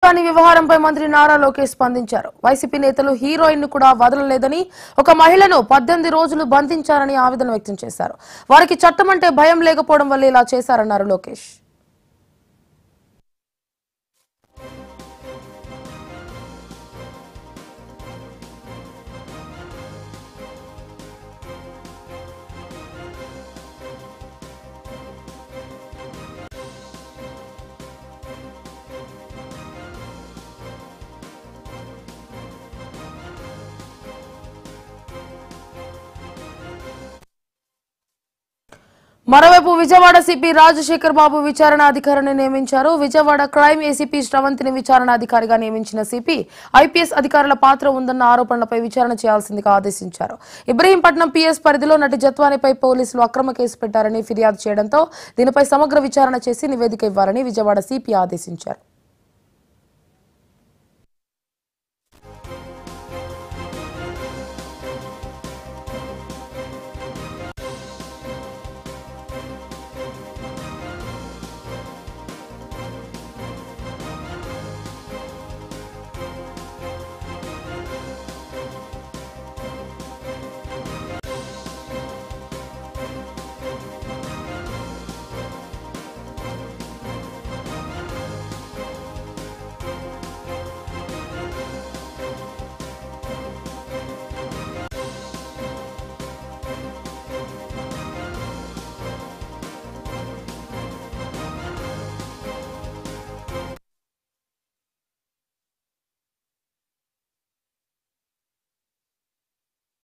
కొడాలి వ్యవహారంపై మంత్రి నారా లోకేష్ స్పందించారు వైసీపీ నేతలు హీరోయిన్ ను కూడా వదలలేదని ఒక మహిళను పద్దెనిమిది రోజులు బంధించారని ఆవేదన వ్యక్తం చేశారు వారికి చట్టం అంటే భయం లేకపోవడం వల్ల ఇలా చేశారన్నారు లోకేష్ మరోవైపు విజయవాడ సిపి రాజశేఖర్ బాబు విచారణ అధికారిని నియమించారు విజయవాడ క్రైమ్ ఏసీపీ శ్రవంతిని విచారణ అధికారిగా నియమించిన సిపి ఐపీఎస్ అధికారుల పాత్ర ఉందన్న ఆరోపణలపై విచారణ చేయాల్సిందిగా ఆదేశించారు ఇబ్రహీంపట్నం పీఎస్ పరిధిలో నటి జత్వానిపై పోలీసులు అక్రమ కేసు పెట్టారని ఫిర్యాదు చేయడంతో దీనిపై సమగ్ర విచారణ చేసి నివేదిక ఇవ్వాలని విజయవాడ సిపి ఆదేశించారు